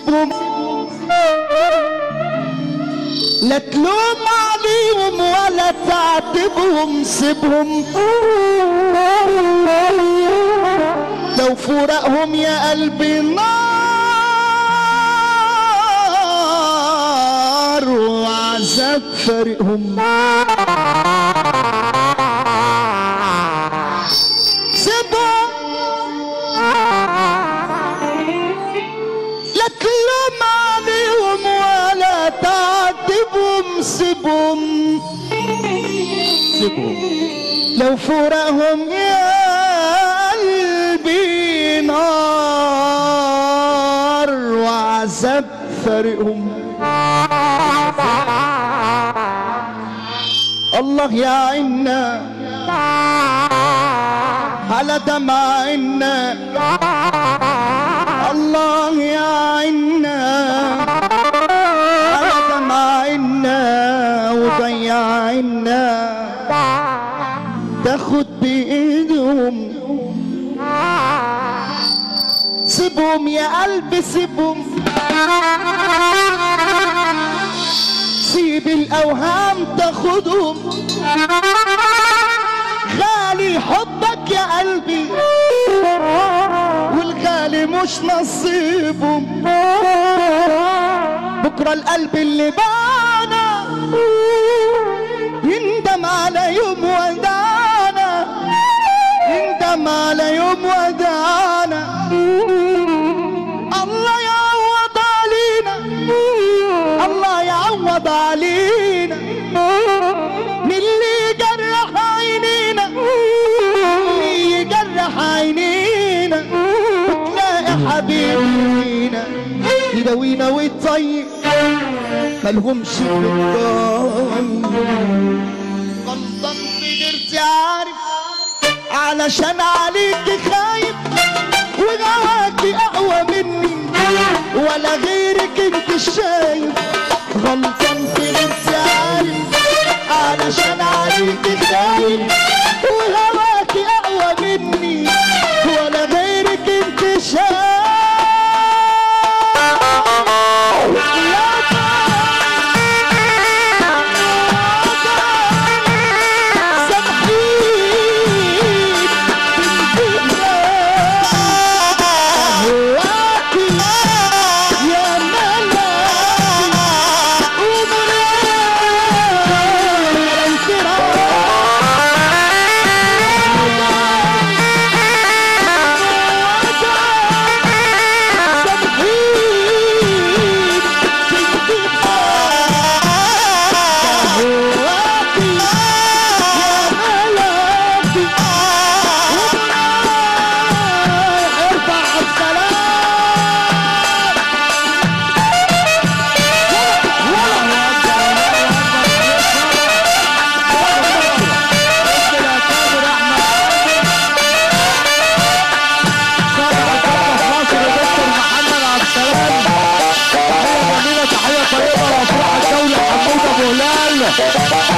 سيبهم لا تلوم عليهم ولا تعاتبهم سيبهم لو فراقهم يا قلبي نار وعذاب فارقهم سيبهم لا تلوم عليهم ولا تعاتبهم سيبهم سيبهم لو فراقهم يا قلبي نار وعذاب فارقهم الله يعيننا على دمعنا الله يعيننا على دمعنا وضيعنا تاخد بايدهم سيبهم يا قلبي سيبهم سيب الاوهام تاخدهم غالي حبك يا قلبي والغالي مش نصيبهم بكره القلب اللي بانا يندم على يوم ودانا يندم على يوم ودانا الله يعوض علينا الله يعوض علينا من اللي جرح عينينا اللي يجرح عينينا وتلاقي حبيبينا يداوينا ويطيب ملهمش في الضايق غلطان قدرت عارف علشان عليك خايف وجواكي اقوى مني ولا غيرك انت شايف غلطان قدرت عارف علشان عليك خايف وهواكي اقوى مني ولا غيرك انت شايف ارفع السلام تحية طيبة لأفراح الدولة حمود أبو هلال